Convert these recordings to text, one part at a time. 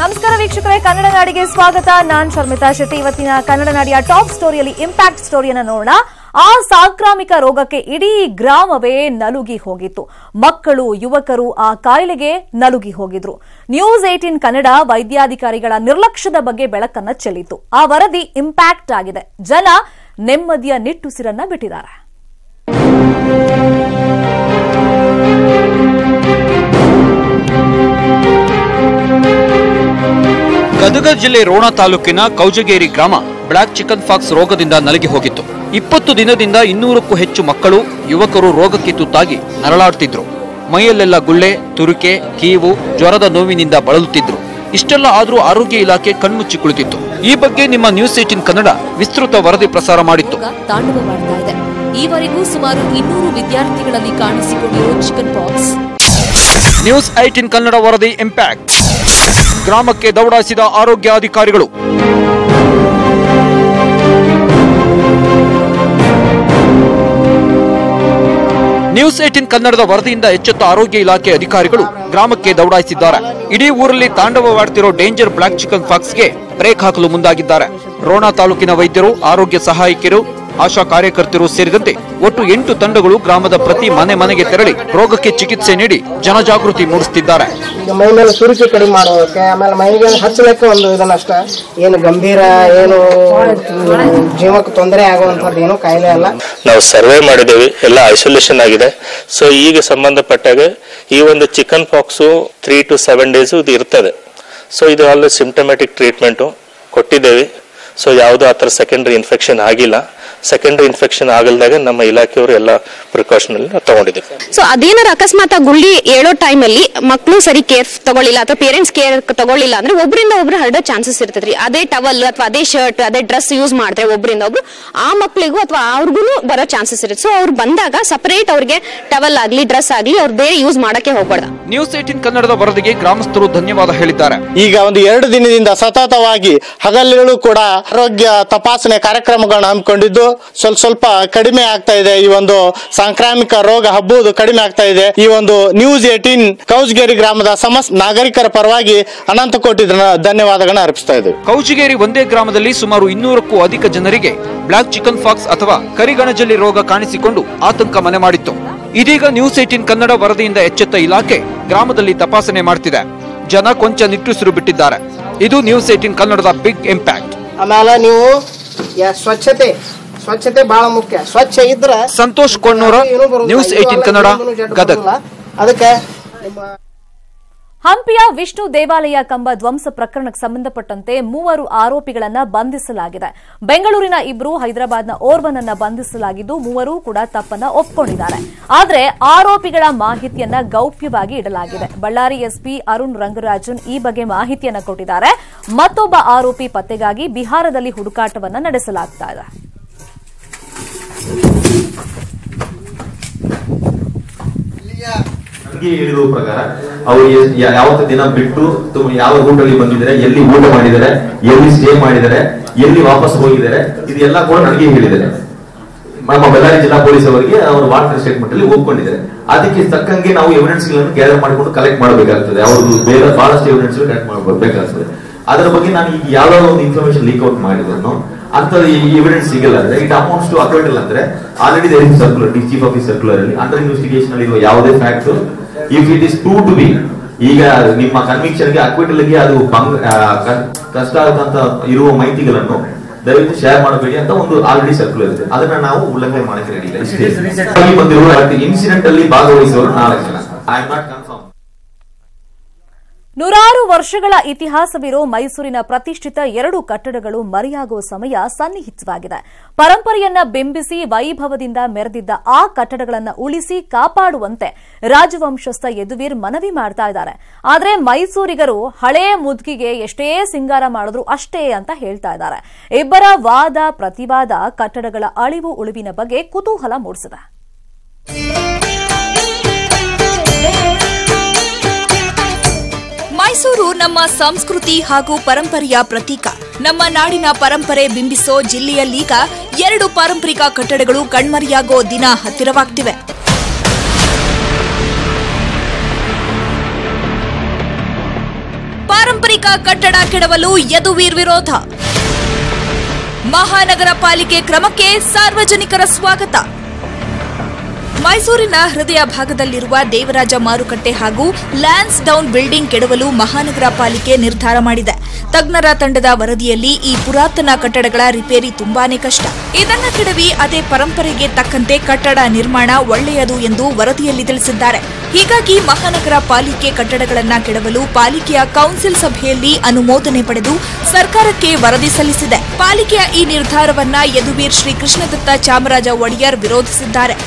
ನಮಸ್ಕಾರ ವೀಕ್ಷಕರೇ ಕನ್ನಡ ನಾಡಿಗೆ ಸ್ವಾಗತ ನಾನ್ ಶರ್ಮಿತಾ ಶೆಟ್ಟಿ ಇವತ್ತಿನ ಕನ್ನಡ ನಾಡಿಯ ಟಾಪ್ ಸ್ಟೋರಿಯಲ್ಲಿ ಇಂಪ್ಯಾಕ್ಟ್ ಸ್ಟೋರಿಯನ್ನ ನೋಡೋಣ ಆ ಸಾಂಕ್ರಾಮಿಕ ರೋಗಕ್ಕೆ ಇಡೀ ಗ್ರಾಮವೇ ನಲುಗಿ ಹೋಗಿತ್ತು ಮಕ್ಕಳು ಯುವಕರು ಆ ಕಾಯಿಲೆಗೆ ನಲುಗಿ ಹೋಗಿದ್ರು ನ್ಯೂಸ್ ಏಟೀನ್ ಕನ್ನಡ ವೈದ್ಯಾಧಿಕಾರಿಗಳ ನಿರ್ಲಕ್ಷ್ಯದ ಬಗ್ಗೆ ಬೆಳಕನ್ನ ಚೆಲ್ಲಿತು ಆ ವರದಿ ಇಂಪ್ಯಾಕ್ಟ್ ಆಗಿದೆ ಜನ ನೆಮ್ಮದಿಯ ನಿಟ್ಟುಸಿರನ್ನ ಬಿಟ್ಟಿದ್ದಾರೆ ಗದಗ ಜಿಲ್ಲೆ ರೋಣ ತಾಲೂಕಿನ ಕೌಜಗೇರಿ ಗ್ರಾಮ ಬ್ಲಾಕ್ ಚಿಕನ್ ಫಾಕ್ಸ್ ರೋಗದಿಂದ ನಲಗಿ ಹೋಗಿತ್ತು ಇಪ್ಪತ್ತು ದಿನದಿಂದ ಇನ್ನೂರಕ್ಕೂ ಹೆಚ್ಚು ಮಕ್ಕಳು ಯುವಕರು ರೋಗಕ್ಕೆ ತುತ್ತಾಗಿ ನರಳಾಡ್ತಿದ್ರು ಮೈಯಲ್ಲೆಲ್ಲ ಗುಳ್ಳೆ ತುರಿಕೆ ಕೀವು ಜ್ವರದ ನೋವಿನಿಂದ ಬಳಲುತ್ತಿದ್ರು ಇಷ್ಟೆಲ್ಲ ಆದ್ರೂ ಆರೋಗ್ಯ ಇಲಾಖೆ ಕಣ್ಮುಚ್ಚಿ ಕುಳಿತಿತ್ತು ಈ ಬಗ್ಗೆ ನಿಮ್ಮ ನ್ಯೂಸ್ ಏಟಿನ್ ಕನ್ನಡ ವಿಸ್ತೃತ ವರದಿ ಪ್ರಸಾರ ಮಾಡಿತ್ತು ರೋಗ ತಾಂಡವವಾಡ್ತಾ ಇದೆ ಈವರೆಗೂ ಸುಮಾರು ಇನ್ನೂರು ವಿದ್ಯಾರ್ಥಿಗಳಲ್ಲಿ ಕಾಣಿಸಿಕೊಂಡಿರೋ chicken pox news eighteen Kannada ವರದಿ ಇಂಪ್ಯಾಕ್ಟ್ ಗ್ರಾಮಕ್ಕೆ ದೌಡಾಯಿಸಿದ ಆರೋಗ್ಯ ಅಧಿಕಾರಿಗಳು ನ್ಯೂಸ್ ಏಟಿನ್ ಕನ್ನಡದ ವರದಿಯಿಂದ ಎಚ್ಚೆತ್ತ ಆರೋಗ್ಯ ಇಲಾಖೆ ಅಧಿಕಾರಿಗಳು ಗ್ರಾಮಕ್ಕೆ ದೌಡಾಯಿಸಿದ್ದಾರೆ ಇಡೀ ಊರಲ್ಲಿ ತಾಂಡವವಾಡ್ತಿರೋ ಡೇಂಜರ್ ಬ್ಲಾಕ್ ಚಿಕನ್ ಫಾಕ್ಸ್ಗೆ ಬ್ರೇಕ್ ಹಾಕಲು ಮುಂದಾಗಿದ್ದಾರೆ ರೋಣ ತಾಲೂಕಿನ ವೈದ್ಯರು ಆರೋಗ್ಯ ಸಹಾಯಕಿಯರು ಆಶಾ ಕಾರ್ಯಕರ್ತರು ಸೇರಿದಂತೆ ಒಟ್ಟು ಎಂಟು ತಂಡಗಳು ಗ್ರಾಮದ ಪ್ರತಿ ಮನೆ ಮನೆಗೆ ತೆರಳಿ ರೋಗಕ್ಕೆ ಚಿಕಿತ್ಸೆ ನೀಡಿ ಜನಜಾಗೃತಿ ಮೂಡಿಸುತ್ತಿದ್ದಾರೆ ಈಗ ಮೈ ಮೇಲೆ ಸುರುಚಿ ಕಡಿಮೆ ಮಾಡೋದಕ್ಕೆ ಆಮೇಲೆ ಮೈಗೆ ಹಚ್ಚಲಿಕ್ಕೆ ಒಂದು ಇದನ್ನಷ್ಟ ಏನು ಗಂಭೀರ ಏನು ಜೀವಕ್ಕೆ ತೊಂದರೆ ಆಗುವಂಥದ್ದು ಏನು ಕಾಯಿಲೆ ಅಲ್ಲ ನಾವು ಸರ್ವೆ ಮಾಡಿದ್ದೇವೆ ಎಲ್ಲ ಐಸೋಲೇಷನ್ ಆಗಿದೆ ಸೊ ಈಗ ಸಂಬಂಧಪಟ್ಟಾಗ ಈ ಒಂದು chicken pox three to seven days ಇದು ಇರ್ತದೆ ಸೊ ಇದು ಆಲ್ ಸಿಂಪ್ಟಮ್ಯಾಟಿಕ್ ಟ್ರೀಟ್ಮೆಂಟು ಕೊಟ್ಟಿದ್ದೇವೆ ಸೊ ಯಾವುದೂ ಆ ಥರ ಸೆಕೆಂಡ್ರಿ ಇನ್ಫೆಕ್ಷನ್ ಆಗಿಲ್ಲ ಸೆಕೆಂಡ್ರಿ ಇನ್ಫೆಕ್ಷನ್ ಆಗಲ್ದಾಗ ನಮ್ಮ ಇಲಾಖೆಯವರು ಎಲ್ಲ ಪ್ರಿಕಾಷನ್ ಅಲ್ಲಿ ನಾವು ತಗೊಂಡಿದ್ದೇವೆ ಸೊ ಅದೇನಾರ ಅಕಸ್ಮಾತ್ ಆ ಗುಳ್ಳಿ ಹೇಳೋ ಟೈಮಲ್ಲಿ ಮಕ್ಕಳು ಸರಿ ಕೇರ್ ತಗೊಳ್ಳಿಲ್ಲ ಅಥವಾ ಪೇರೆಂಟ್ಸ್ ಕೇರ್ ತಗೊಳ್ಳಿಲ್ಲ ಅಂದ್ರೆ ಒಬ್ಬರಿಂದ ಒಬ್ರು ಹರಡೋ ಚಾನ್ಸಸ್ ಇರ್ತದ್ರಿ ಅದೇ ಟವಲ್ ಅಥವಾ ಅದೇ ಶರ್ಟ್ ಅದೇ ಡ್ರೆಸ್ ಯೂಸ್ ಮಾಡಿದ್ರೆ ಒಬ್ಬರಿಂದ ಒಬ್ರು ಆ ಮಕ್ಕಳಿಗೂ ಅಥವಾ ಅವ್ರಿಗೂ ಬರೋ ಚಾನ್ಸಸ್ ಇರುತ್ತೆ ಸೊ ಅವ್ರು ಬಂದಾಗ ಸಪರೇಟ್ ಅವ್ರಿಗೆ ಟವಲ್ ಆಗ್ಲಿ ಡ್ರೆಸ್ ಆಗ್ಲಿ ಅವ್ರು ಬೇರೆ ಯೂಸ್ ಮಾಡಕ್ಕೆ ಹೋಗ್ಬಾರ್ದು ನ್ಯೂಸ್ ಏಟಿನ್ ಕನ್ನಡದ ವರದಿಗೆ ಗ್ರಾಮಸ್ಥರು ಧನ್ಯವಾದ ಹೇಳಿದ್ದಾರೆ ಈಗ ಒಂದು ಎರಡು ದಿನದಿಂದ ಸತತವಾಗಿ ಹಗಲಿರುಳು ಕೂಡ ಆರೋಗ್ಯ ತಪಾಸಣೆ ಕಾರ್ಯಕ್ರಮಗಳನ್ನ ಹಮ್ಮಿಕೊಂಡಿದ್ದು ಸ್ವಲ್ಪ ಸ್ವಲ್ಪ ಕಡಿಮೆ ಆಗ್ತಾ ಇದೆ ಈ ಒಂದು ಸಾಂಕ್ರಾಮಿಕ ರೋಗ ಹಬ್ಬುವುದು ಕಡಿಮೆ ಆಗ್ತಾ ಇದೆ ಈ ಒಂದು ನ್ಯೂಸ್ ಏಟೀನ್ ಕೌಜ್ಗೇರಿ ಗ್ರಾಮದ ಸಮಸ್ತ ನಾಗರಿಕರ ಪರವಾಗಿ ಅನಂತ ಕೋಟಿ ಧನ- ಧನ್ಯವಾದಗಳನ್ನ ಅರ್ಪಿಸ್ತಾ ಇದ್ದೇವೆ ಕೌಜಿಗೇರಿ ಒಂದೇ ಗ್ರಾಮದಲ್ಲಿ ಸುಮಾರು ಇನ್ನೂರಕ್ಕೂ ಅಧಿಕ ಜನರಿಗೆ ಬ್ಲಾಕ್ ಚಿಕನ್ ಫಾಕ್ಸ್ ಅಥವಾ ಕರಿಗಣಜಲ್ಲಿ ರೋಗ ಕಾಣಿಸಿಕೊಂಡು ಆತಂಕ ಮನೆ ಮಾಡಿತ್ತು ಇದೀಗ ನ್ಯೂಸ್ ಏಟಿನ್ ಕನ್ನಡ ವರದಿಯಿಂದ ಎಚ್ಚೆತ್ತ ಇಲಾಖೆ ಗ್ರಾಮದಲ್ಲಿ ತಪಾಸಣೆ ಮಾಡ್ತಿದೆ ಜನ ಕೊಂಚ ನಿಟ್ಟುಸಿರು ಬಿಟ್ಟಿದ್ದಾರೆ ಇದು ನ್ಯೂಸ್ ಏಟಿನ್ ಕನ್ನಡದ ಬಿಗ್ ಇಂಪ್ಯಾಕ್ಟ್ ಆಮೇಲೆ ನೀವು ಯಾ- ಸ್ವಚ್ಛತೆ ಸ್ವಚ್ಛತೆ ಬಹಳ ಮುಖ್ಯ ಸ್ವಚ್ಛ ಇದ್ರೆ ಸಂತೋಷ್ ಕೊಣ್ಣೂರ ಏನೂ ಬರೋದಿಲ್ಲ. ನ್ಯೂಸ್ ಇದು ಏಟಿನ್ ಅಲ್ಲ, ಕನ್ನಡ ಇನ್ನೊಂದು ಜಡ್ಡು ಗದಗ್ ಬರೋದಿಲ್ಲ. ಅದಕ್ಕೆ ನಿಮ್ಮ ಹಂಪಿಯ ವಿಷ್ಣು ದೇವಾಲಯ ಕಂಬ ಧ್ವಂಸ ಪ್ರಕರಣಕ್ಕೆ ಸಂಬಂಧಪಟ್ಟಂತೆ ಮೂವರು ಆರೋಪಿಗಳನ್ನ ಬಂಧಿಸಲಾಗಿದೆ ಬೆಂಗಳೂರಿನ ಇಬ್ಬರು ಹೈದರಾಬಾದ್ನ ಓರ್ವನನ್ನ ಬಂಧಿಸಲಾಗಿದ್ದು ಮೂವರೂ ಕೂಡ ತಪ್ಪನ್ನ ಒಪ್ಕೊಂಡಿದ್ದಾರೆ ಆದರೆ ಆರೋಪಿಗಳ ಮಾಹಿತಿಯನ್ನ ಗೌಪ್ಯವಾಗಿ ಇಡಲಾಗಿದೆ ಬಳ್ಳಾರಿ ಎಸ್ಪಿ ಅರುಣ್ ರಂಗರಾಜನ್ ಈ ಬಗ್ಗೆ ಮಾಹಿತಿಯನ್ನ ಕೊಟ್ಟಿದ್ದಾರೆ ಮತ್ತೊಬ್ಬ ಆರೋಪಿ ಪತ್ತೆಗಾಗಿ ಬಿಹಾರದಲ್ಲಿ ಹುಡುಕಾಟವನ್ನ ನಡೆಸಲಾಗ್ತಾ ಇದೆ ನನಗೆ ಹೇಳಿರೋ ಪ್ರಕಾರ ಅವರು ಯಾವತ್ತು ದಿನ ಬಿಟ್ಟು ತುಂಬ ಯಾವ ರೂಟ್ ಅಲ್ಲಿ ಬಂದಿದ್ದಾರೆ ಎಲ್ಲಿ ಊಟ ಮಾಡಿದ್ದಾರೆ ಎಲ್ಲಿ ಸ್ಟೇ ಮಾಡಿದ್ದಾರೆ ಎಲ್ಲಿ ವಾಪಸ್ ಹೋಗಿದ್ದಾರೆ ಇದೆಲ್ಲ ಕೂಡ ನನಗೆ ಹೇಳಿದ್ದಾರೆ ನಮ್ಮ ಬಳ್ಳಾರಿ ಜಿಲ್ಲಾ ಪೊಲೀಸ್ ಅವರಿಗೆ ಅವರು ವಾಟರ್ ಸ್ಟೇಟ್ಮೆಂಟ್ ಅಲ್ಲಿ ಒಪ್ಕೊಂಡಿದ್ದಾರೆ ಅದಕ್ಕೆ ತಕ್ಕಂಗೆ ನಾವು ಎವಿಡೆನ್ಸ್ ಗಳನ್ನು ಗ್ಯಾದರ್ ಮಾಡಿಕೊಂಡು ಕಲೆಕ್ಟ್ ಮಾಡಬೇಕಾಗ್ತದೆ ಅವ್ರದ್ದು ಬೇರೆ ಬಹಳಷ್ಟು ಎವಿಡೆನ್ಸ್ ಕಲೆಕ್ಟ್ ಮಾಡಬೇಕಾಗ್ತದೆ ಅದರ ಬಗ್ಗೆ ನಾನು ಈಗ ಯಾವ್ದೋ ಒಂದು ಇನ್ಫಾರ್ಮೇಶನ್ ಲೀಕ್ ಔಟ್ ಮಾಡಿದ್ರು ಅಂತ ಎವಿಡೆನ್ಸ್ ಸಿಗಲ್ಲ ಅಂದ್ರೆ ಇಟ್ ಅಮೌಂಟ್ಸ್ ಟು ಅಕ್ವೈಟಲ್ ಅಂದ್ರೆ already there is circular the chief office circular ಅಲ್ಲಿ ಅಂಡರ್ ಇನ್ವೆಸ್ಟಿಗೇಷನ್ ಅಲ್ಲಿ ಇರುವ ಯಾವುದೇ fact if it is prove to be ಈಗ ನಿಮ್ಮ ಕನ್ವಿಕ್ಷನ್ ಗೆ ಅಕ್ವಿಟಲ್ ಗೆ ಅದು ಭಂಗ ಆ, ಕ- ಕಷ್ಟ ಆಗಂತ ಇರುವ ಮಾಹಿತಿಗಳನ್ನು ದಯವಿಟ್ಟು ಶೇರ್ ಮಾಡಬೇಡಿ ಅಂತ ಒಂದು ಆಲ್ರೆಡಿ ಸರ್ಕ್ಯುಲರ್ ಇದೆ ಅದನ್ನ ನಾವು ಉಲ್ಲಂಘನೆ ಮಾಡಕ್ಕೆ ರೆಡಿ ಇಲ್ಲ ಇಷ್ಟೇ ಬಂದಿರುವ ಇನ್ಸಿಡೆಂಟ್ ಅಲ್ಲಿ ಭಾಗವಹಿಸುವವರು ನಾಲ್ಕು ಜನ ಐ ಆಮ್ ನಾಟ್ ಕನ್ಫರ್ಮ್ ನೂರಾರು ವರ್ಷಗಳ ಇತಿಹಾಸವಿರೋ ಮೈಸೂರಿನ ಪ್ರತಿಷ್ಠಿತ ಎರಡು ಕಟ್ಟಡಗಳು ಮರೆಯಾಗುವ ಸಮಯ ಸನ್ನಿಹಿತವಾಗಿದೆ ಪರಂಪರೆಯನ್ನ ಬಿಂಬಿಸಿ ವೈಭವದಿಂದ ಮೆರೆದಿದ್ದ ಆ ಕಟ್ಟಡಗಳನ್ನು ಉಳಿಸಿ ಕಾಪಾಡುವಂತೆ ರಾಜವಂಶಸ್ಥ ಯದುವೀರ್ ಮನವಿ ಮಾಡ್ತಾ ಇದ್ದಾರೆ ಆದರೆ ಮೈಸೂರಿಗರು ಹಳೇ ಮುದ್ಕಿಗೆ ಎಷ್ಟೇ ಸಿಂಗಾರ ಮಾಡಿದ್ರು ಅಷ್ಟೇ ಅಂತ ಹೇಳ್ತಾ ಇದ್ದಾರೆ ಇಬ್ಬರ ವಾದ ಪ್ರತಿವಾದ ಕಟ್ಟಡಗಳ ಅಳಿವು ಉಳಿವಿನ ಬಗ್ಗೆ ಕುತೂಹಲ ಮೂಡಿಸಿದೆ ಮೈಸೂರು ನಮ್ಮ ಸಂಸ್ಕೃತಿ ಹಾಗೂ ಪರಂಪರೆಯ ಪ್ರತೀಕ ನಮ್ಮ ನಾಡಿನ ಪರಂಪರೆ ಬಿಂಬಿಸೋ ಜಿಲ್ಲೆಯಲ್ಲೀಗ ಎರಡು ಪಾರಂಪರಿಕ ಕಟ್ಟಡಗಳು ಕಣ್ಮರೆಯಾಗೋ ದಿನ ಹತ್ತಿರವಾಗ್ತಿವೆ ಪಾರಂಪರಿಕ ಪಾರಂಪರಿಕ ಕಟ್ಟಡ ಕೆಡವಲು ಯದುವೀರ್ ವಿರೋಧ ಮಹಾನಗರ ಪಾಲಿಕೆ ಕ್ರಮಕ್ಕೆ ಸಾರ್ವಜನಿಕರ ಸ್ವಾಗತ ಮೈಸೂರಿನ ಹೃದಯ ಭಾಗದಲ್ಲಿರುವ ದೇವರಾಜ ಮಾರುಕಟ್ಟೆ ಹಾಗೂ ಲ್ಯಾನ್ಸ್ ಡೌನ್ ಬಿಲ್ಡಿಂಗ್ ಕೆಡವಲು ಮಹಾನಗರ ಪಾಲಿಕೆ ನಿರ್ಧಾರ ಮಾಡಿದೆ ತಜ್ಞರ ತಂಡದ ವರದಿಯಲ್ಲಿ ಈ ಪುರಾತನ ಕಟ್ಟಡಗಳ ರಿಪೇರಿ ತುಂಬಾನೇ ಕಷ್ಟ ಇದನ್ನ ಕೆಡವಿ ಅದೇ ಪರಂಪರೆಗೆ ತಕ್ಕಂತೆ ಕಟ್ಟಡ ನಿರ್ಮಾಣ ಒಳ್ಳೆಯದು ಎಂದು ವರದಿಯಲ್ಲಿ ತಿಳಿಸಿದ್ದಾರೆ ಹೀಗಾಗಿ ಮಹಾನಗರ ಪಾಲಿಕೆ ಕಟ್ಟಡಗಳನ್ನ ಕೆಡವಲು ಪಾಲಿಕೆಯ ಕೌನ್ಸಿಲ್ ಸಭೆಯಲ್ಲಿ ಅನುಮೋದನೆ ಪಡೆದು ಸರ್ಕಾರಕ್ಕೆ ವರದಿ ಸಲ್ಲಿಸಿದೆ ಪಾಲಿಕೆಯ ಈ ನಿರ್ಧಾರವನ್ನ ಯದುವೀರ್ ಶ್ರೀ ಕೃಷ್ಣದತ್ತ ಚಾಮರಾಜ ಒಡೆಯರ್ ವಿರೋಧಿಸಿದ್ದಾರೆ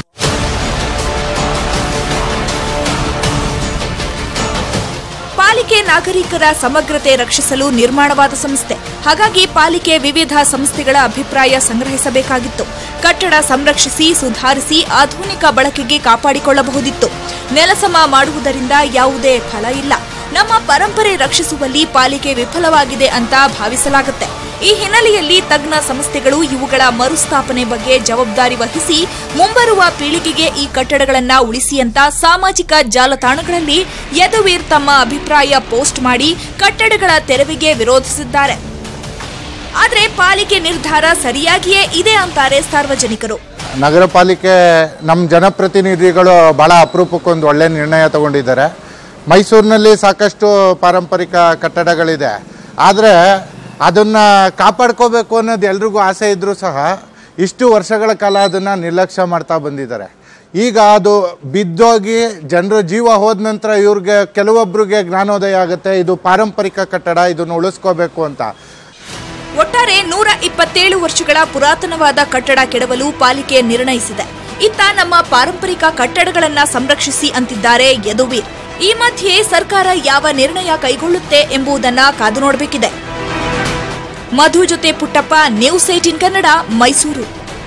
ಪಾಲಿಕೆ ನಾಗರಿಕರ ಸಮಗ್ರತೆ ರಕ್ಷಿಸಲು ನಿರ್ಮಾಣವಾದ ಸಂಸ್ಥೆ ಹಾಗಾಗಿ ಪಾಲಿಕೆ ವಿವಿಧ ಸಂಸ್ಥೆಗಳ ಅಭಿಪ್ರಾಯ ಸಂಗ್ರಹಿಸಬೇಕಾಗಿತ್ತು ಕಟ್ಟಡ ಸಂರಕ್ಷಿಸಿ ಸುಧಾರಿಸಿ ಆಧುನಿಕ ಬಳಕೆಗೆ ಕಾಪಾಡಿಕೊಳ್ಳಬಹುದಿತ್ತು ನೆಲಸಮ ಮಾಡುವುದರಿಂದ ಯಾವುದೇ ಫಲ ಇಲ್ಲ ನಮ್ಮ ಪರಂಪರೆ ರಕ್ಷಿಸುವಲ್ಲಿ ಪಾಲಿಕೆ ವಿಫಲವಾಗಿದೆ ಅಂತ ಭಾವಿಸಲಾಗುತ್ತೆ ಈ ಹಿನ್ನೆಲೆಯಲ್ಲಿ ತಜ್ಞ ಸಂಸ್ಥೆಗಳು ಇವುಗಳ ಮರುಸ್ಥಾಪನೆ ಬಗ್ಗೆ ಜವಾಬ್ದಾರಿ ವಹಿಸಿ ಮುಂಬರುವ ಪೀಳಿಗೆಗೆ ಈ ಕಟ್ಟಡಗಳನ್ನ ಉಳಿಸಿ ಅಂತ ಸಾಮಾಜಿಕ ಜಾಲತಾಣಗಳಲ್ಲಿ ಯದುವೀರ್ ತಮ್ಮ ಅಭಿಪ್ರಾಯ ಪೋಸ್ಟ್ ಮಾಡಿ ಕಟ್ಟಡಗಳ ತೆರವಿಗೆ ವಿರೋಧಿಸಿದ್ದಾರೆ ಆದರೆ ಪಾಲಿಕೆ ನಿರ್ಧಾರ ಸರಿಯಾಗಿಯೇ ಇದೆ ಅಂತಾರೆ ಸಾರ್ವಜನಿಕರು ನಗರ ಪಾಲಿಕೆ ನಮ್ಮ ಜನಪ್ರತಿನಿಧಿಗಳು ಭಾಳ ಅಪರೂಪಕ್ಕೊಂದು ಒಳ್ಳೆ ನಿರ್ಣಯ ತಗೊಂಡಿದ್ದಾರೆ ಮೈಸೂರಿನಲ್ಲಿ ಸಾಕಷ್ಟು ಪಾರಂಪರಿಕ ಕಟ್ಟಡಗಳಿದೆ ಆದರೆ ಅದನ್ನು ಕಾಪಾಡ್ಕೋಬೇಕು ಅನ್ನೋದು ಎಲ್ರಿಗೂ ಆಸೆ ಇದ್ದರೂ ಸಹ ಇಷ್ಟು ವರ್ಷಗಳ ಕಾಲ ಅದನ್ನು ನಿರ್ಲಕ್ಷ್ಯ ಮಾಡ್ತಾ ಬಂದಿದ್ದಾರೆ ಈಗ ಅದು ಬಿದ್ದೋಗಿ ಜನರ ಜೀವ ಹೋದ ನಂತರ ಇವ್ರಿಗೆ ಕೆಲವೊಬ್ಬರಿಗೆ ಜ್ಞಾನೋದಯ ಆಗುತ್ತೆ ಇದು ಪಾರಂಪರಿಕ ಕಟ್ಟಡ ಇದನ್ನು ಉಳಿಸ್ಕೋಬೇಕು ಅಂತ ಒಟ್ಟಾರೆ ನೂರ ಇಪ್ಪತ್ತೇಳು ವರ್ಷಗಳ ಪುರಾತನವಾದ ಕಟ್ಟಡ ಕೆಡವಲು ಪಾಲಿಕೆ ನಿರ್ಣಯಿಸಿದೆ ಇತ್ತ ನಮ್ಮ ಪಾರಂಪರಿಕ ಕಟ್ಟಡಗಳನ್ನ ಸಂರಕ್ಷಿಸಿ ಅಂತಿದ್ದಾರೆ ಯದುವೀರ್ ಈ ಮಧ್ಯೆ ಸರ್ಕಾರ ಯಾವ ನಿರ್ಣಯ ಕೈಗೊಳ್ಳುತ್ತೆ ಎಂಬುದನ್ನ ಕಾದು ನೋಡಬೇಕಿದೆ ಮಧು ಜೊತೆ ಪುಟ್ಟಪ್ಪ ನ್ಯೂಸ್ ಏಟಿನ್ ಕನ್ನಡ ಮೈಸೂರು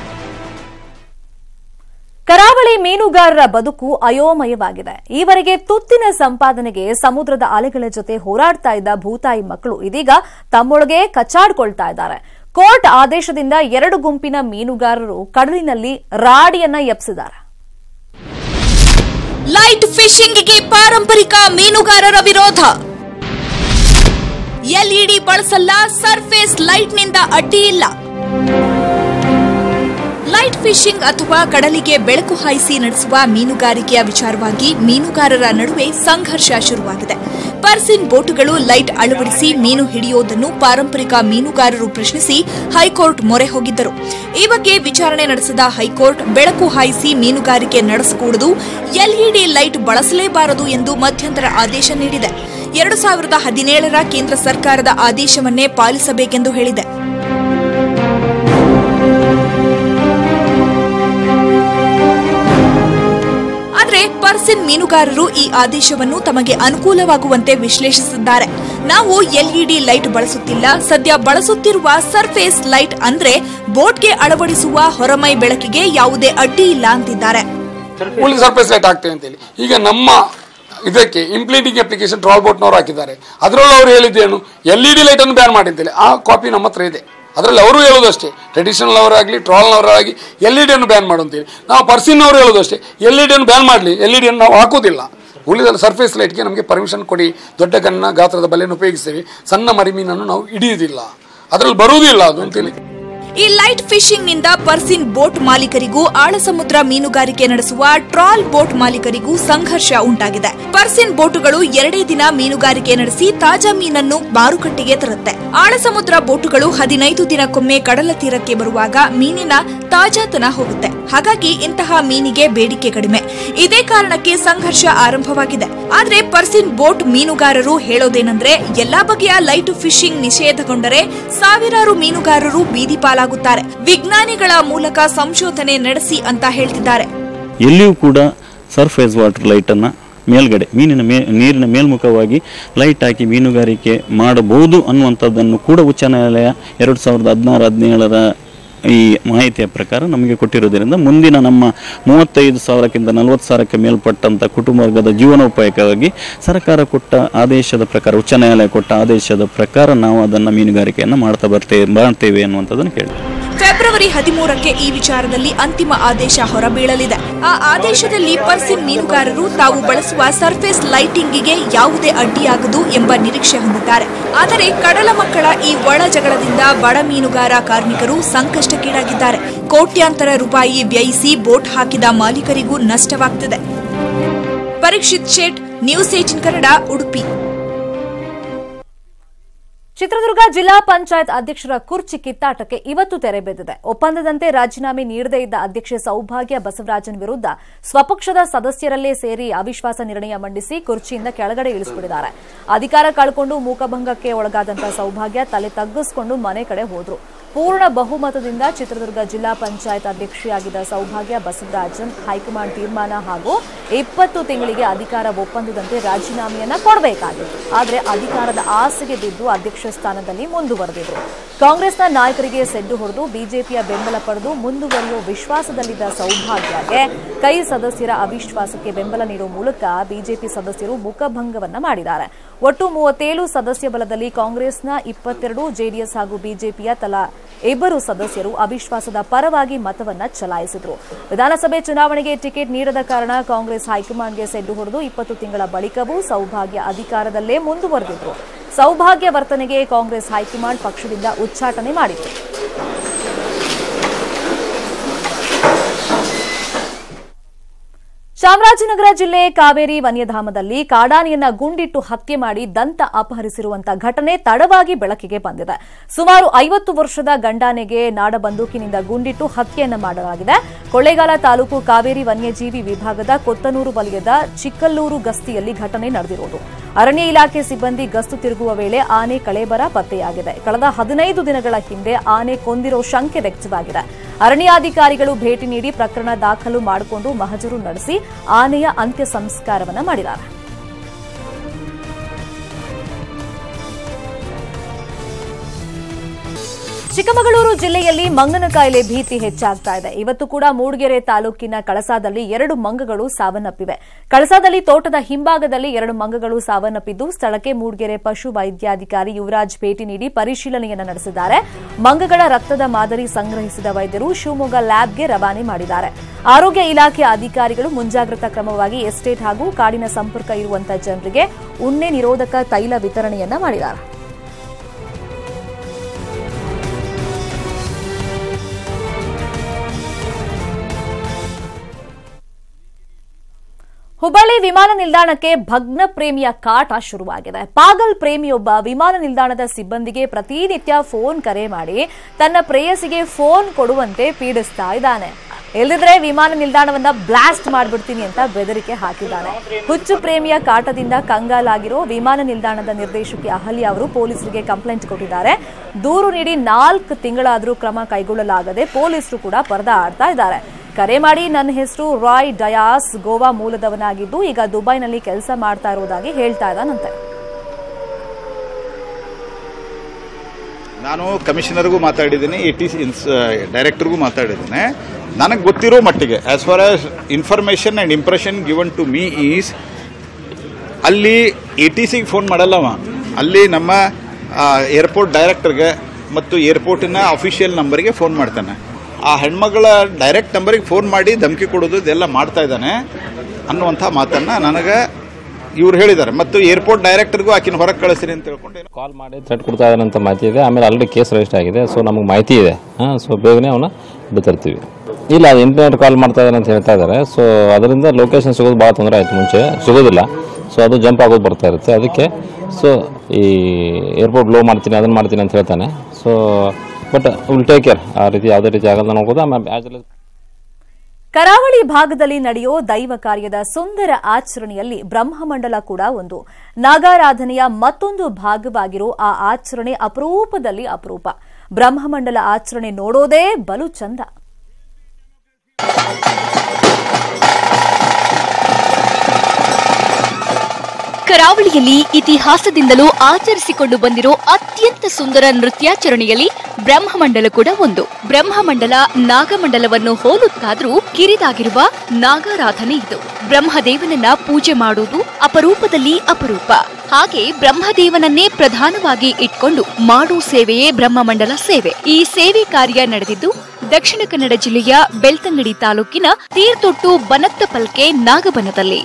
ಕರಾವಳಿ ಮೀನುಗಾರರ ಬದುಕು ಅಯೋಮಯವಾಗಿದೆ ಈವರೆಗೆ ತುತ್ತಿನ ಸಂಪಾದನೆಗೆ ಸಮುದ್ರದ ಅಲೆಗಳ ಜೊತೆ ಹೋರಾಡ್ತಾ ಇದ್ದ ಭೂತಾಯಿ ಮಕ್ಕಳು ಇದೀಗ ತಮ್ಮೊಳಗೆ ಕಚ್ಚಾಡ್ಕೊಳ್ತಾ ಇದ್ದಾರೆ ಕೋರ್ಟ್ ಆದೇಶದಿಂದ ಎರಡು ಗುಂಪಿನ ಮೀನುಗಾರರು ಕಡಲಿನಲ್ಲಿ ರಾಡಿಯನ್ನ ಎಪ್ಸಿದ್ದಾರೆ ಲೈಟ್ ಫಿಶಿಂಗ್ಗೆ ಪಾರಂಪರಿಕ ಮೀನುಗಾರರ ವಿರೋಧ ಎಲ್ಇಡಿ ಬಳಸಲ್ಲ ಸರ್ಫೇಸ್ ಲೈಟ್ನಿಂದ ಅಡ್ಡಿ ಇಲ್ಲ ಲೈಟ್ ಫಿಶಿಂಗ್ ಅಥವಾ ಕಡಲಿಗೆ ಬೆಳಕು ಹಾಯಿಸಿ ನಡೆಸುವ ಮೀನುಗಾರಿಕೆಯ ವಿಚಾರವಾಗಿ ಮೀನುಗಾರರ ನಡುವೆ ಸಂಘರ್ಷ ಶುರುವಾಗಿದೆ ಪರ್ಸಿನ್ ಬೋಟುಗಳು ಲೈಟ್ ಅಳವಡಿಸಿ ಮೀನು ಹಿಡಿಯೋದನ್ನು ಪಾರಂಪರಿಕ ಮೀನುಗಾರರು ಪ್ರಶ್ನಿಸಿ ಹೈಕೋರ್ಟ್ ಮೊರೆ ಹೋಗಿದ್ದರು ಈ ಬಗ್ಗೆ ವಿಚಾರಣೆ ನಡೆಸಿದ ಹೈಕೋರ್ಟ್ ಬೆಳಕು ಹಾಯಿಸಿ ಮೀನುಗಾರಿಕೆ ನಡೆಸಕೂಡದು ಎಲ್ಇಡಿ ಲೈಟ್ ಬಳಸಲೇಬಾರದು ಎಂದು ಮಧ್ಯಂತರ ಆದೇಶ ನೀಡಿದೆ ಎರಡು ಸಾವಿರದ ಹದಿನೇಳರ ಕೇಂದ್ರ ಸರ್ಕಾರದ ಆದೇಶವನ್ನೇ ಪಾಲಿಸಬೇಕೆಂದು ಹೇಳಿದೆ ಆದರೆ ಪರ್ಸಿನ್ ಮೀನುಗಾರರು ಈ ಆದೇಶವನ್ನು ತಮಗೆ ಅನುಕೂಲವಾಗುವಂತೆ ವಿಶ್ಲೇಷಿಸಿದ್ದಾರೆ ನಾವು ಎಲ್ಇಡಿ ಲೈಟ್ ಬಳಸುತ್ತಿಲ್ಲ ಸದ್ಯ ಬಳಸುತ್ತಿರುವ ಸರ್ಫೇಸ್ ಲೈಟ್ ಅಂದ್ರೆ ಬೋಟ್ಗೆ ಅಳವಡಿಸುವ ಹೊರಮೈ ಬೆಳಕಿಗೆ ಯಾವುದೇ ಅಡ್ಡಿ ಇಲ್ಲ ಅಂತಿದ್ದಾರೆ ಉಳಿದ ಸರ್ಫೇಸ್ ಲೈಟ್ ಆಗ್ತೇವೆ ಅಂತೇಳಿ ಈಗ ನಮ್ಮ ಇದಕ್ಕೆ ಇಂಪ್ಲಿಮೆಂಟಿಂಗ್ ಅಪ್ಲಿಕೇಶನ್ ಟ್ರಾಲ್ ಬೋಟ್ನವರು ಹಾಕಿದ್ದಾರೆ ಅದರಲ್ಲೂ ಅವರು ಹೇಳಿದ್ದೇನು ಎಲ್ ಇ ಡಿ ಲೈಟ್ ಅನ್ನು ಬ್ಯಾನ್ ಮಾಡಿ ಅಂತೇಳಿ ಆ ಕಾಪಿ ನಮ್ಮ ಹತ್ರ ಇದೆ ಅದರಲ್ಲಿ ಅವರು ಹೇಳೋದು ಅಷ್ಟೇ ಟ್ರೆಡಿಷನಲ್ ಅವರಾಗಲಿ ಟ್ರಾಲ್ನವರಾಗಲಿ ಎಲ್ ಇ ಡಿಯನ್ನು ಬ್ಯಾನ್ ಮಾಡು ಅಂತೇಳಿ ನಾವು ಪರ್ಸಿನವರು ಹೇಳೋದು ಅಷ್ಟೇ ಎಲ್ ಇ ಡಿಯನ್ನು ಬ್ಯಾನ್ ಮಾಡಲಿ ಎಲ್ ಇ ಡಿಯನ್ನು ನಾವು ಹಾಕೋದಿಲ್ಲ ಉಳಿದ ಸರ್ಫೇಸ್ ಲೈಟ್ಗೆ ನಮಗೆ ಪರ್ಮಿಷನ್ ಕೊಡಿ ದೊಡ್ಡ ಗನ್ನ ಗಾತ್ರದ ಬಲೆಯನ್ನು ಉಪಯೋಗಿಸ್ತೇವೆ ಸಣ್ಣ ಮರಿಮೀನನ್ನು ನಾವು ಹಿಡಿಯುವುದಿಲ್ಲ ಅದರಲ್ಲಿ ಬರುವುದಿಲ್ಲ ಅದು ಅಂತೇಳಿ ಈ ಲೈಟ್ ಫಿಶಿಂಗ್ ನಿಂದ ಪರ್ಸಿನ್ ಬೋಟ್ ಮಾಲೀಕರಿಗೂ ಆಳಸಮುದ್ರ ಮೀನುಗಾರಿಕೆ ನಡೆಸುವ ಟ್ರಾಲ್ ಬೋಟ್ ಮಾಲೀಕರಿಗೂ ಸಂಘರ್ಷ ಉಂಟಾಗಿದೆ ಪರ್ಸಿನ್ ಬೋಟುಗಳು ಎರಡೇ ದಿನ ಮೀನುಗಾರಿಕೆ ನಡೆಸಿ ತಾಜಾ ಮೀನನ್ನು ಮಾರುಕಟ್ಟೆಗೆ ತರುತ್ತೆ ಆಳಸಮುದ್ರ ಬೋಟುಗಳು ಹದಿನೈದು ದಿನಕ್ಕೊಮ್ಮೆ ಕಡಲ ತೀರಕ್ಕೆ ಬರುವಾಗ ಮೀನಿನ ತಾಜಾತನ ಹೋಗುತ್ತೆ ಹಾಗಾಗಿ ಇಂತಹ ಮೀನಿಗೆ ಬೇಡಿಕೆ ಕಡಿಮೆ ಇದೇ ಕಾರಣಕ್ಕೆ ಸಂಘರ್ಷ ಆರಂಭವಾಗಿದೆ ಆದ್ರೆ ಪರ್ಸಿನ್ ಬೋಟ್ ಮೀನುಗಾರರು ಹೇಳೋದೇನೆಂದ್ರೆ ಎಲ್ಲಾ ಬಗೆಯ ಲೈಟ್ ಫಿಶಿಂಗ್ ನಿಷೇಧಗೊಂಡರೆ ಸಾವಿರಾರು ಮೀನುಗಾರರು ಬೀದಿ ಪಾಲಾಗುತ್ತಾರೆ ವಿಜ್ಞಾನಿಗಳ ಮೂಲಕ ಸಂಶೋಧನೆ ನಡೆಸಿ ಅಂತ ಹೇಳ್ತಿದ್ದಾರೆ ಎಲ್ಲಿಯೂ ಕೂಡ ಸರ್ಫೇಸ್ ವಾಟರ್ ಲೈಟನ್ನು ಮೇಲ್ಗಡೆ ಮೀನಿನ ಮೇ ನೀರಿನ ಮೇಲ್ಮುಖವಾಗಿ ಲೈಟ್ ಹಾಕಿ ಮೀನುಗಾರಿಕೆ ಮಾಡಬಹುದು ಅನ್ನುವಂಥದ್ದನ್ನು ಕೂಡ ಉಚ್ಚ ನ್ಯಾಯಾಲಯ ಎರಡು ಸಾವಿರದ ಹದಿನಾರು ಹದಿನೇಳರ ಈ ಮಾಹಿತಿಯ ಪ್ರಕಾರ ನಮಗೆ ಕೊಟ್ಟಿರೋದ್ರಿಂದ ಮುಂದಿನ ನಮ್ಮ ಮೂವತ್ತೈದು ಸಾವಿರಕ್ಕಿಂತ ನಲವತ್ತು ಸಾವಿರಕ್ಕೆ ಮೇಲ್ಪಟ್ಟಂಥ ಕುಟುಂಬ ವರ್ಗದ ಜೀವನೋಪಾಯಕ್ಕಾಗಿ ಸರ್ಕಾರ ಕೊಟ್ಟ ಆದೇಶದ ಪ್ರಕಾರ ಉಚ್ಚ ನ್ಯಾಯಾಲಯ ಕೊಟ್ಟ ಆದೇಶದ ಪ್ರಕಾರ ನಾವು ಅದನ್ನು ಮೀನುಗಾರಿಕೆಯನ್ನು ಮಾಡ್ತಾ ಬರ್ತೇವೆ ಮಾಡ್ತೇವೆ ಅನ್ನುವಂಥದ್ದನ್ನು ಕೇಳಿ ಫೆಬ್ರವರಿ ಹದಿಮೂರಕ್ಕೆ ಈ ವಿಚಾರದಲ್ಲಿ ಅಂತಿಮ ಆದೇಶ ಹೊರಬೀಳಲಿದೆ ಆ ಆದೇಶದಲ್ಲಿ ಪರ್ಸಿನ್ ಮೀನುಗಾರರು ತಾವು ಬಳಸುವ ಸರ್ಫೇಸ್ ಲೈಟಿಂಗಿಗೆ ಯಾವುದೇ ಅಡ್ಡಿಯಾಗದು ಎಂಬ ನಿರೀಕ್ಷೆ ಹೊಂದಿದ್ದಾರೆ ಆದರೆ ಕಡಲ ಮಕ್ಕಳ ಈ ಒಳ ಜಗಳದಿಂದ ಬಡ ಮೀನುಗಾರ ಕಾರ್ಮಿಕರು ಸಂಕಷ್ಟಕ್ಕೀಡಾಗಿದ್ದಾರೆ ಕೋಟ್ಯಾಂತರ ರೂಪಾಯಿ ವ್ಯಯಿಸಿ ಬೋಟ್ ಹಾಕಿದ ಮಾಲೀಕರಿಗೂ ನಷ್ಟವಾಗ್ತಿದೆ ಪರೀಕ್ಷಿತ್ ಶೇಟ್ ನ್ಯೂಸ್ ಏಟಿನ್ ಕನ್ನಡ ಉಡುಪಿ ಚಿತ್ರದುರ್ಗ ಜಿಲ್ಲಾ ಪಂಚಾಯತ್ ಅಧ್ಯಕ್ಷರ ಕುರ್ಚಿ ಕಿತ್ತಾಟಕ್ಕೆ ಇವತ್ತು ತೆರೆ ಬಿದ್ದಿದೆ ಒಪ್ಪಂದದಂತೆ ರಾಜೀನಾಮೆ ನೀಡದೇ ಇದ್ದ ಅಧ್ಯಕ್ಷೆ ಸೌಭಾಗ್ಯ ಬಸವರಾಜನ್ ವಿರುದ್ಧ ಸ್ವಪಕ್ಷದ ಸದಸ್ಯರಲ್ಲೇ ಸೇರಿ ಅವಿಶ್ವಾಸ ನಿರ್ಣಯ ಮಂಡಿಸಿ ಕುರ್ಚಿಯಿಂದ ಕೆಳಗಡೆ ಇಳಿಸಿಬಿಟ್ಟಿದ್ದಾರೆ ಅಧಿಕಾರ ಕಳ್ಕೊಂಡು ಮೂಕಭಂಗಕ್ಕೆ ಒಳಗಾದಂತಹ ಸೌಭಾಗ್ಯ ತಲೆ ತಗ್ಗಿಸಿಕೊಂಡು ಮನೆ ಕಡೆ ಹೋದ್ರು ಪೂರ್ಣ ಬಹುಮತದಿಂದ ಚಿತ್ರದುರ್ಗ ಜಿಲ್ಲಾ ಪಂಚಾಯತ್ ಅಧ್ಯಕ್ಷೆಯಾಗಿದ್ದ ಸೌಭಾಗ್ಯ ಬಸವರಾಜನ್ ಹೈಕಮಾಂಡ್ ತೀರ್ಮಾನ ಹಾಗೂ ಇಪ್ಪತ್ತು ತಿಂಗಳಿಗೆ ಅಧಿಕಾರ ಒಪ್ಪಂದದಂತೆ ರಾಜೀನಾಮೆಯನ್ನ ಕೊಡಬೇಕಾಗಿತ್ತು ಆದರೆ ಅಧಿಕಾರದ ಆಸೆಗೆ ಬಿದ್ದು ಅಧ್ಯಕ್ಷ ಸ್ಥಾನದಲ್ಲಿ ಮುಂದುವರೆದಿದ್ರು ಕಾಂಗ್ರೆಸ್ನ ನಾಯಕರಿಗೆ ಸೆಡ್ಡು ಹೊಡೆದು ಬಿಜೆಪಿಯ ಬೆಂಬಲ ಪಡೆದು ಮುಂದುವರಿಯುವ ವಿಶ್ವಾಸದಲ್ಲಿದ್ದ ಸೌಭಾಗ್ಯಗೆ ಕೈ ಸದಸ್ಯರ ಅವಿಶ್ವಾಸಕ್ಕೆ ಬೆಂಬಲ ನೀಡುವ ಮೂಲಕ ಬಿಜೆಪಿ ಸದಸ್ಯರು ಮುಖಭಂಗವನ್ನ ಮಾಡಿದ್ದಾರೆ ಒಟ್ಟು ಮೂವತ್ತೇಳು ಸದಸ್ಯ ಬಲದಲ್ಲಿ ಕಾಂಗ್ರೆಸ್ನ ಇಪ್ಪತ್ತೆರಡು ಜೆಡಿಎಸ್ ಹಾಗೂ ಬಿಜೆಪಿಯ ತಲಾ ಇಬ್ಬರು ಸದಸ್ಯರು ಅವಿಶ್ವಾಸದ ಪರವಾಗಿ ಮತವನ್ನ ಚಲಾಯಿಸಿದ್ರು ವಿಧಾನಸಭೆ ಚುನಾವಣೆಗೆ ಟಿಕೆಟ್ ನೀಡದ ಕಾರಣ ಕಾಂಗ್ರೆಸ್ ಹೈಕಮಾಂಡ್ಗೆ ಸೆಡ್ಡು ಹೊಡೆದು ಇಪ್ಪತ್ತು ತಿಂಗಳ ಬಳಿಕವೂ ಸೌಭಾಗ್ಯ ಅಧಿಕಾರದಲ್ಲೇ ಮುಂದುವರೆದಿದ್ರು ಸೌಭಾಗ್ಯ ವರ್ತನೆಗೆ ಕಾಂಗ್ರೆಸ್ ಹೈಕಮಾಂಡ್ ಪಕ್ಷದಿಂದ ಉಚ್ಚಾಟನೆ ಮಾಡಿತ್ತು ಚಾಮರಾಜನಗರ ಜಿಲ್ಲೆ ಕಾವೇರಿ ವನ್ಯಧಾಮದಲ್ಲಿ ಕಾಡಾನೆಯನ್ನ ಗುಂಡಿಟ್ಟು ಹತ್ಯೆ ಮಾಡಿ ದಂತ ಅಪಹರಿಸಿರುವಂತಹ ಘಟನೆ ತಡವಾಗಿ ಬೆಳಕಿಗೆ ಬಂದಿದೆ ಸುಮಾರು ಐವತ್ತು ವರ್ಷದ ಗಂಡಾನೆಗೆ ನಾಡ ಬಂದೂಕಿನಿಂದ ಗುಂಡಿಟ್ಟು ಹತ್ಯೆಯನ್ನ ಮಾಡಲಾಗಿದೆ ಕೊಳ್ಳೇಗಾಲ ತಾಲೂಕು ಕಾವೇರಿ ವನ್ಯಜೀವಿ ವಿಭಾಗದ ಕೊತ್ತನೂರು ವಲಯದ ಚಿಕ್ಕಲ್ಲೂರು ಗಸ್ತಿಯಲ್ಲಿ ಘಟನೆ ನಡೆದಿರುವುದು ಅರಣ್ಯ ಇಲಾಖೆ ಸಿಬ್ಬಂದಿ ಗಸ್ತು ತಿರುಗುವ ವೇಳೆ ಆನೆ ಕಳೇಬರ ಪತ್ತೆಯಾಗಿದೆ ಕಳೆದ ಹದಿನೈದು ದಿನಗಳ ಹಿಂದೆ ಆನೆ ಕೊಂದಿರೋ ಶಂಕೆ ವ್ಯಕ್ತವಾಗಿದೆ ಅರಣ್ಯಾಧಿಕಾರಿಗಳು ಭೇಟಿ ನೀಡಿ ಪ್ರಕರಣ ದಾಖಲು ಮಾಡಿಕೊಂಡು ಮಹಜರು ನಡೆಸಿ ಆನೆಯ ಅಂತ್ಯ ಸಂಸ್ಕಾರವನ್ನ ಮಾಡಿದ್ದಾರೆ ಚಿಕ್ಕಮಗಳೂರು ಜಿಲ್ಲೆಯಲ್ಲಿ ಮಂಗನ ಕಾಯಿಲೆ ಭೀತಿ ಹೆಚ್ಚಾಗ್ತಾ ಇದೆ ಇವತ್ತು ಕೂಡ ಮೂಡಿಗೆರೆ ತಾಲೂಕಿನ ಕಳಸಾದಲ್ಲಿ ಎರಡು ಮಂಗಗಳು ಸಾವನ್ನಪ್ಪಿವೆ ಕಳಸಾದಲ್ಲಿ ತೋಟದ ಹಿಂಭಾಗದಲ್ಲಿ ಎರಡು ಮಂಗಗಳು ಸಾವನ್ನಪ್ಪಿದ್ದು ಸ್ಥಳಕ್ಕೆ ಮೂಡಿಗೆರೆ ಪಶು ವೈದ್ಯಾಧಿಕಾರಿ ಯುವರಾಜ್ ಭೇಟಿ ನೀಡಿ ಪರಿಶೀಲನೆಯನ್ನು ನಡೆಸಿದ್ದಾರೆ ಮಂಗಗಳ ರಕ್ತದ ಮಾದರಿ ಸಂಗ್ರಹಿಸಿದ ವೈದ್ಯರು ಶಿವಮೊಗ್ಗ ಲ್ಯಾಬ್ಗೆ ರವಾನೆ ಮಾಡಿದ್ದಾರೆ ಆರೋಗ್ಯ ಇಲಾಖೆ ಅಧಿಕಾರಿಗಳು ಮುಂಜಾಗ್ರತಾ ಕ್ರಮವಾಗಿ ಎಸ್ಟೇಟ್ ಹಾಗೂ ಕಾಡಿನ ಸಂಪರ್ಕ ಇರುವಂತಹ ಜನರಿಗೆ ಉಣ್ಣೆ ನಿರೋಧಕ ತೈಲ ವಿತರಣೆಯನ್ನ ಮಾಡಿದ್ದಾರೆ ಹುಬ್ಬಳ್ಳಿ ವಿಮಾನ ನಿಲ್ದಾಣಕ್ಕೆ ಭಗ್ನ ಪ್ರೇಮಿಯ ಕಾಟ ಶುರುವಾಗಿದೆ ಪಾಗಲ್ ಪ್ರೇಮಿಯೊಬ್ಬ ವಿಮಾನ ನಿಲ್ದಾಣದ ಸಿಬ್ಬಂದಿಗೆ ಪ್ರತಿನಿತ್ಯ ಫೋನ್ ಕರೆ ಮಾಡಿ ತನ್ನ ಪ್ರೇಯಸಿಗೆ ಫೋನ್ ಕೊಡುವಂತೆ ಪೀಡಿಸ್ತಾ ಇದ್ದಾನೆ ಇಲ್ಲದಿದ್ರೆ ವಿಮಾನ ನಿಲ್ದಾಣವನ್ನ ಬ್ಲಾಸ್ಟ್ ಮಾಡ್ಬಿಡ್ತೀನಿ ಅಂತ ಬೆದರಿಕೆ ಹಾಕಿದ್ದಾನೆ ಹುಚ್ಚು ಪ್ರೇಮಿಯ ಕಾಟದಿಂದ ಕಂಗಾಲಾಗಿರೋ ವಿಮಾನ ನಿಲ್ದಾಣದ ನಿರ್ದೇಶಕಿ ಅಹಲ್ಯ ಅವರು ಪೊಲೀಸರಿಗೆ ಕಂಪ್ಲೇಂಟ್ ಕೊಟ್ಟಿದ್ದಾರೆ ದೂರು ನೀಡಿ ನಾಲ್ಕು ತಿಂಗಳಾದರೂ ಕ್ರಮ ಕೈಗೊಳ್ಳಲಾಗದೆ ಪೊಲೀಸರು ಕೂಡ ಪರದಾಡ್ತಾ ಇದ್ದಾರೆ ಕರೆ ಮಾಡಿ ನನ್ನ ಹೆಸರು ರಾಯ್ ಡಯಾಸ್ ಗೋವಾ ಮೂಲದವನಾಗಿದ್ದು ಈಗ ದುಬೈನಲ್ಲಿ ಕೆಲಸ ಮಾಡ್ತಾ ಇರೋದಾಗಿ ಹೇಳ್ತಾ ಇದ್ದಾನಂತೆ ನಾನು ಕಮಿಷನರ್ಗೂ ಮಾತಾಡಿದ್ದೀನಿ ಎ ಟಿ ಸಿ ಇನ್ಸ್ ಡೈರೆಕ್ಟರ್ಗೂ ಮಾತಾಡಿದ್ದೇನೆ ನನಗೆ ಗೊತ್ತಿರೋ ಮಟ್ಟಿಗೆ as far as information and impression given to me is ಅಲ್ಲಿ ಎ ಟಿ ಸಿಗೆ ಫೋನ್ ಮಾಡಲ್ಲವ ಅಲ್ಲಿ ನಮ್ಮ ಏರ್ಪೋರ್ಟ್ ಡೈರೆಕ್ಟರ್ಗೆ ಮತ್ತು ಏರ್ಪೋರ್ಟಿನ ಅಫಿಷಿಯಲ್ ನಂಬರಿಗೆ ಫೋನ್ ಮಾಡ್ತಾನೆ ಆ ಹೆಣ್ಮಗಳ ಡೈರೆಕ್ಟ್ ನಂಬರಿಗೆ ಫೋನ್ ಮಾಡಿ ಧಮಕಿ ಕೊಡೋದು ಇದೆಲ್ಲ ಮಾಡ್ತಾ ಇದ್ದಾನೆ ಅನ್ನುವಂಥ ಮಾತನ್ನು ನನಗೆ ಇವ್ರು ಹೇಳಿದ್ದಾರೆ ಮತ್ತು ಏರ್ಪೋರ್ಟ್ ಡೈರೆಕ್ಟರ್ಗೂ ಆಕಿನ ಹೊರಗೆ ಕಳಿಸ್ರಿ ಅಂತ ತಿಳ್ಕೊಂಡು ಕಾಲ್ ಮಾಡಿ ಥ್ರೆಟ್ ಕೊಡ್ತಾ ಇದ್ದಾನೆ ಅಂತ ಮಾಹಿತಿ ಇದೆ ಆಮೇಲೆ ಆಲ್ರೆಡಿ ಕೇಸ್ ರಿಜಿಸ್ಟರ್ ಆಗಿದೆ ಸೊ ನಮಗೆ ಮಾಹಿತಿ ಇದೆ ಹಾಂ ಸೊ ಬೇಗನೆ ಅವನ್ನ ಬಿತ್ತರ್ತೀವಿ ಇಲ್ಲ ಅದು ಇಂಟರ್ನೆಟ್ ಕಾಲ್ ಮಾಡ್ತಾ ಇದ್ದಾನೆ ಅಂತ ಹೇಳ್ತಾ ಇದ್ದಾರೆ ಸೊ ಅದರಿಂದ ಲೊಕೇಶನ್ ಸಿಗೋದು ಭಾಳ ತೊಂದರೆ ಆಯಿತು ಮುಂಚೆ ಸಿಗೋದಿಲ್ಲ ಸೊ ಅದು ಜಂಪ್ ಆಗೋದು ಬರ್ತಾ ಇರುತ್ತೆ ಅದಕ್ಕೆ ಸೊ ಈ ಏರ್ಪೋರ್ಟ್ ಲೋ ಮಾಡ್ತೀನಿ ಅದನ್ನು ಮಾಡ್ತೀನಿ ಅಂತ ಹೇಳ್ತಾನೆ so but will take care ಆ ರೀತಿ ಯಾವುದೇ ರೀತಿ ಆಗಲ್ಲ ನೋಡ್ಬೋದು ಆಮೇಲೆ ಆ್ಯಸ್ ವೆಲ್ ಕರಾವಳಿ ಭಾಗದಲ್ಲಿ ನಡೆಯೋ ದೈವ ಕಾರ್ಯದ ಸುಂದರ ಆಚರಣೆಯಲ್ಲಿ ಬ್ರಹ್ಮಮಂಡಲ ಕೂಡ ಒಂದು ನಾಗಾರಾಧನೆಯ ಮತ್ತೊಂದು ಭಾಗವಾಗಿರೋ ಆ ಆಚರಣೆ ಅಪರೂಪದಲ್ಲಿ ಅಪರೂಪ ಬ್ರಹ್ಮಮಂಡಲ ಆಚರಣೆ ನೋಡೋದೇ ಬಲು ಚಂದ ಕರಾವಳಿಯಲ್ಲಿ ಇತಿಹಾಸದಿಂದಲೂ ಆಚರಿಸಿಕೊಂಡು ಬಂದಿರೋ ಅತ್ಯಂತ ಸುಂದರ ನೃತ್ಯಾಚರಣೆಯಲ್ಲಿ ಬ್ರಹ್ಮಮಂಡಲ ಕೂಡ ಒಂದು ಬ್ರಹ್ಮಮಂಡಲ ನಾಗಮಂಡಲವನ್ನು ಹೋಲುತ್ತಾದ್ರೂ ಕಿರಿದಾಗಿರುವ ನಾಗಾರಾಧನೆ ಇದು ಬ್ರಹ್ಮದೇವನನ್ನ ಪೂಜೆ ಮಾಡುವುದು ಅಪರೂಪದಲ್ಲಿ ಅಪರೂಪ ಹಾಗೆ ಬ್ರಹ್ಮದೇವನನ್ನೇ ಪ್ರಧಾನವಾಗಿ ಇಟ್ಕೊಂಡು ಮಾಡೋ ಸೇವೆಯೇ ಬ್ರಹ್ಮಮಂಡಲ ಸೇವೆ ಈ ಸೇವೆ ಕಾರ್ಯ ನಡೆದಿದ್ದು ದಕ್ಷಿಣ ಕನ್ನಡ ಜಿಲ್ಲೆಯ ಬೆಳ್ತಂಗಡಿ ತಾಲೂಕಿನ ತೀರ್ತೊಟ್ಟು ಬನತ್ತಪಲ್ಕೆ ನಾಗಬನದಲ್ಲಿ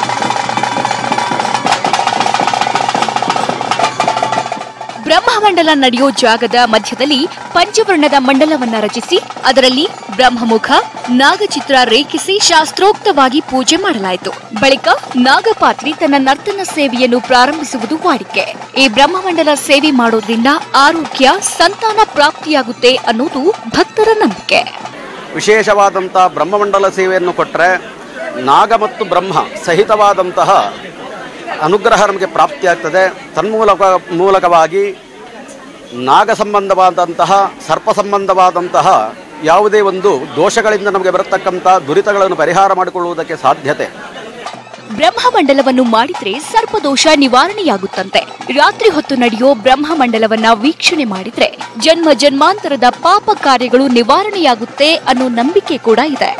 ಬ್ರಹ್ಮಮಂಡಲ ನಡೆಯೋ ಜಾಗದ ಮಧ್ಯದಲ್ಲಿ ಪಂಚವರ್ಣದ ಮಂಡಲವನ್ನ ರಚಿಸಿ ಅದರಲ್ಲಿ ಬ್ರಹ್ಮಮುಖ ನಾಗಚಿತ್ರ ರೇಖಿಸಿ ಶಾಸ್ತ್ರೋಕ್ತವಾಗಿ ಪೂಜೆ ಮಾಡಲಾಯಿತು ಬಳಿಕ ನಾಗಪಾತ್ರಿ ತನ್ನ ನರ್ತನ ಸೇವೆಯನ್ನು ಪ್ರಾರಂಭಿಸುವುದು ವಾಡಿಕೆ ಈ ಬ್ರಹ್ಮಮಂಡಲ ಸೇವೆ ಮಾಡೋದ್ರಿಂದ ಆರೋಗ್ಯ ಸಂತಾನ ಪ್ರಾಪ್ತಿಯಾಗುತ್ತೆ ಅನ್ನೋದು ಭಕ್ತರ ನಂಬಿಕೆ ವಿಶೇಷವಾದಂಥ ಬ್ರಹ್ಮಮಂಡಲ ಸೇವೆಯನ್ನು ಕೊಟ್ಟರೆ ನಾಗ ಮತ್ತು ಬ್ರಹ್ಮ ಸಹಿತವಾದಂತಹ ಅನುಗ್ರಹ ನಮಗೆ ಪ್ರಾಪ್ತಿಯಾಗ್ತದೆ ತನ್ಮೂಲಕ ಮೂಲಕವಾಗಿ ನಾಗ ಸಂಬಂಧವಾದಂತಹ ಸರ್ಪ ಸಂಬಂಧವಾದಂತಹ ಯಾವುದೇ ಒಂದು ದೋಷಗಳಿಂದ ನಮಗೆ ಬರತಕ್ಕಂಥ ದುರಿತಗಳನ್ನು ಪರಿಹಾರ ಮಾಡಿಕೊಳ್ಳುವುದಕ್ಕೆ ಸಾಧ್ಯತೆ ಬ್ರಹ್ಮಮಂಡಲವನ್ನು ಮಾಡಿದ್ರೆ ಸರ್ಪದೋಷ ನಿವಾರಣೆಯಾಗುತ್ತಂತೆ ರಾತ್ರಿ ಹೊತ್ತು ನಡೆಯೋ ಬ್ರಹ್ಮಮಂಡಲವನ್ನ ವೀಕ್ಷಣೆ ಮಾಡಿದ್ರೆ ಜನ್ಮ ಜನ್ಮಾಂತರದ ಪಾಪ ಕಾರ್ಯಗಳು ನಿವಾರಣೆಯಾಗುತ್ತೆ ಅನ್ನೋ ನಂಬಿಕೆ ಕೂಡ ಇದೆ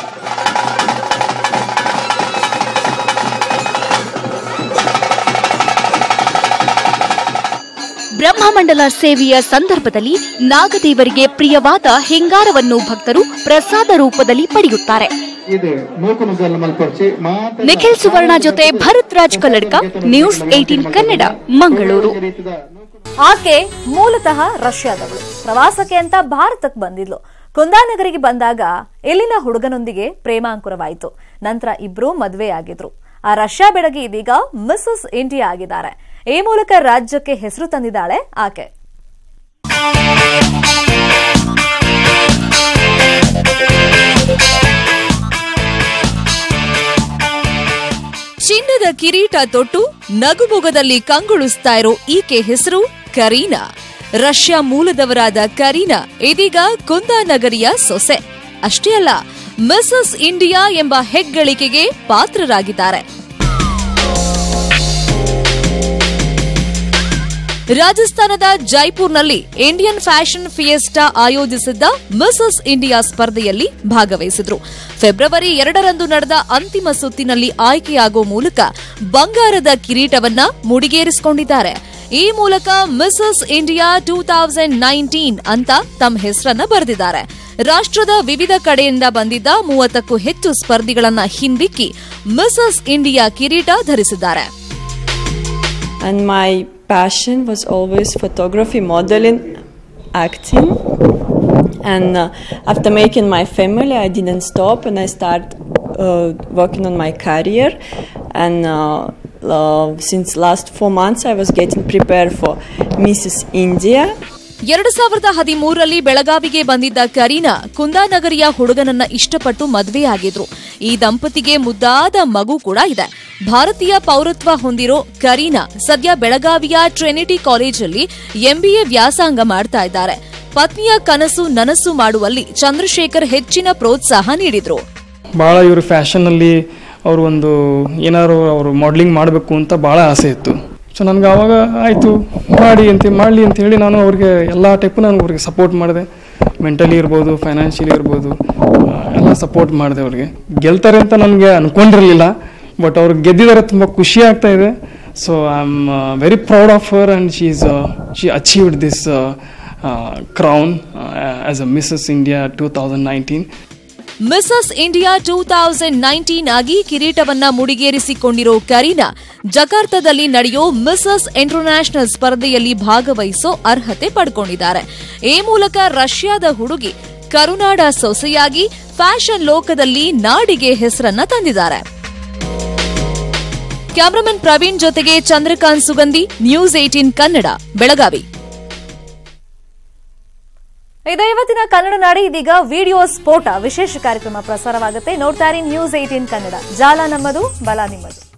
ಬ್ರಹ್ಮಮಂಡಲ ಸೇವೆಯ ಸಂದರ್ಭದಲ್ಲಿ ನಾಗದೇವರಿಗೆ ಪ್ರಿಯವಾದ ಹೆಂಗಾರವನ್ನು ಭಕ್ತರು ಪ್ರಸಾದ ರೂಪದಲ್ಲಿ ಪಡೆಯುತ್ತಾರೆ ನಿಖಿಲ್ ಸುವರ್ಣ ಜೊತೆ ಭರತ್ ರಾಜ್ ಕಲ್ಲಡ್ಕ ನ್ಯೂಸ್ ಏಟೀನ್ ಕನ್ನಡ ಮಂಗಳೂರು ಆಕೆ ಮೂಲತಃ ರಷ್ಯಾದವಳು ಪ್ರವಾಸಕ್ಕೆ ಅಂತ ಭಾರತಕ್ಕೆ ಬಂದಿದ್ಲು ಕುಂದಾನಗರಿಗೆ ಬಂದಾಗ ಇಲ್ಲಿನ ಹುಡುಗನೊಂದಿಗೆ ಪ್ರೇಮಾಂಕುರವಾಯಿತು ನಂತರ ಇಬ್ರು ಮದುವೆಯಾಗಿದ್ರು ಆ ರಷ್ಯಾ ಬೆಡಗಿ ಇದೀಗ ಮಿಸಸ್ ಇಂಡಿಯಾ ಆಗಿದ್ದಾರೆ ಈ ಮೂಲಕ ರಾಜ್ಯಕ್ಕೆ ಹೆಸರು ತಂದಿದ್ದಾಳೆ ಆಕೆ ಚಿನ್ನದ ಕಿರೀಟ ತೊಟ್ಟು ನಗುಮೊಗದಲ್ಲಿ ಕಂಗೊಳಿಸ್ತಾ ಇರೋ ಈಕೆ ಹೆಸರು ಕರೀನಾ ರಷ್ಯಾ ಮೂಲದವರಾದ ಕರೀನಾ ಇದೀಗ ಕುಂದಾನಗರಿಯ ಸೊಸೆ ಅಷ್ಟೇ ಅಲ್ಲ ಮಿಸಸ್ ಇಂಡಿಯಾ ಎಂಬ ಹೆಗ್ಗಳಿಕೆಗೆ ಪಾತ್ರರಾಗಿದ್ದಾರೆ ರಾಜಸ್ಥಾನದ ಜೈಪುರ್ನಲ್ಲಿ ಇಂಡಿಯನ್ ಫ್ಯಾಷನ್ ಫಿಯೆಸ್ಟಾ ಆಯೋಜಿಸಿದ್ದ ಮಿಸಸ್ ಇಂಡಿಯಾ ಸ್ಪರ್ಧೆಯಲ್ಲಿ ಭಾಗವಹಿಸಿದ್ರು ಫೆಬ್ರವರಿ ಎರಡರಂದು ನಡೆದ ಅಂತಿಮ ಸುತ್ತಿನಲ್ಲಿ ಆಯ್ಕೆಯಾಗುವ ಮೂಲಕ ಬಂಗಾರದ ಕಿರೀಟವನ್ನ ಮುಡಿಗೇರಿಸಿಕೊಂಡಿದ್ದಾರೆ ಈ ಮೂಲಕ Mrs India two thousand nineteen ಅಂತ ತಮ್ಮ ಹೆಸರನ್ನ ಬರೆದಿದ್ದಾರೆ ರಾಷ್ಟ್ರದ ವಿವಿಧ ಕಡೆಯಿಂದ ಬಂದಿದ್ದ ಮೂವತ್ತಕ್ಕೂ ಹೆಚ್ಚು ಸ್ಪರ್ಧಿಗಳನ್ನ ಹಿಂದಿಕ್ಕಿ ಮಿಸಸ್ ಇಂಡಿಯಾ ಕಿರೀಟ ಧರಿಸಿದ್ದಾರೆ and my passion was always photography, modeling, acting. And uh, after making my family, I didn't stop and I started uh, working on my career. And uh, uh, since last four months, I was getting prepared for Mrs. India. ಎರಡು ಸಾವಿರದ ಹದಿಮೂರರಲ್ಲಿ ಬೆಳಗಾವಿಗೆ ಬಂದಿದ್ದ ಕರೀನಾ ಕುಂದಾನಗರಿಯ ಹುಡುಗನನ್ನ ಇಷ್ಟಪಟ್ಟು ಮದುವೆಯಾಗಿದ್ರು ಈ ದಂಪತಿಗೆ ಮುದ್ದಾದ ಮಗು ಕೂಡ ಇದೆ ಭಾರತೀಯ ಪೌರತ್ವ ಹೊಂದಿರೋ ಕರೀನಾ ಸದ್ಯ ಬೆಳಗಾವಿಯ ಟ್ರಿನಿಟಿ ಕಾಲೇಜಲ್ಲಿ ಎಂಬಿಎ ವ್ಯಾಸಂಗ ಮಾಡ್ತಾ ಇದ್ದಾರೆ ಪತ್ನಿಯ ಕನಸು ನನಸು ಮಾಡುವಲ್ಲಿ ಚಂದ್ರಶೇಖರ್ ಹೆಚ್ಚಿನ ಪ್ರೋತ್ಸಾಹ ನೀಡಿದ್ರು ಭಾಳ ಇವರು ಫ್ಯಾಷನಲ್ಲಿ ಅವರು ಒಂದು ಏನಾದ್ರು ಅವರು ಮಾಡಲಿಂಗ್ ಮಾಡಬೇಕು ಅಂತ ಭಾಳ ಆಸೆ ಇತ್ತು ಸೊ ನನಗೆ ಆವಾಗ ಆಯಿತು ಮಾಡಿ ಅಂತ ಮಾಡಲಿ ಅಂತ ಹೇಳಿ ನಾನು ಅವ್ರಿಗೆ ಎಲ್ಲ ಟೈಪು ನಾನು ಅವ್ರಿಗೆ ಸಪೋರ್ಟ್ ಮಾಡಿದೆ ಮೆಂಟಲಿ ಇರ್ಬೋದು ಫೈನಾನ್ಷಿಯಲಿ ಇರ್ಬೋದು ಆ, ಎಲ್ಲ ಸಪೋರ್ಟ್ ಮಾಡಿದೆ ಅವ್ರಿಗೆ ಗೆಲ್ತಾರೆ ಅಂತ ನನಗೆ ಅನ್ಕೊಂಡಿರಲಿಲ್ಲ ಬಟ್ ಅವ್ರು ಗೆದ್ದಿದ್ದಾರೆ ತುಂಬ ಖುಷಿ ಆಗ್ತಾ ಇದೆ so I am very proud of her and she is she achieved this crown as a Mrs India two thousand nineteen Mrs India two thousand nineteen ಆಗಿ ಕಿರೀಟವನ್ನ ಮುಡಿಗೇರಿಸಿಕೊಂಡಿರೋ ಕರೀನಾ ಜಕಾರ್ತದಲ್ಲಿ ನಡೆಯೋ ಮಿಸಸ್ ಇಂಟರ್ನ್ಯಾಷನಲ್ ಸ್ಪರ್ಧೆಯಲ್ಲಿ ಭಾಗವಹಿಸೋ ಅರ್ಹತೆ ಪಡ್ಕೊಂಡಿದ್ದಾರೆ ಈ ಮೂಲಕ ರಷ್ಯಾದ ಹುಡುಗಿ ಕರುನಾಡ ಸೊಸೆಯಾಗಿ ಫ್ಯಾಷನ್ ಲೋಕದಲ್ಲಿ ನಾಡಿಗೆ ಹೆಸರನ್ನ ತಂದಿದ್ದಾರೆ ಕ್ಯಾಮರಾಮನ್ ಪ್ರವೀಣ್ ಜೊತೆಗೆ ಚಂದ್ರಕಾಂತ್ ಸುಗಂಧಿ ನ್ಯೂಸ್ ಏಟೀನ್ ಕನ್ನಡ ಬೆಳಗಾವಿ ಇದು ಇವತ್ತಿನ ಕನ್ನಡ ನಾಡಿ ಇದೀಗ ವಿಡಿಯೋ ಸ್ಫೋಟ ವಿಶೇಷ ಕಾರ್ಯಕ್ರಮ ಪ್ರಸಾರವಾಗುತ್ತೆ ನೋಡ್ತಾ ಇರಿ ನ್ಯೂಸ್ ಏಟೀನ್ ಕನ್ನಡ ಜಾಲ ನಮ್ಮದು ಬಲ ನಿಮ್ಮದು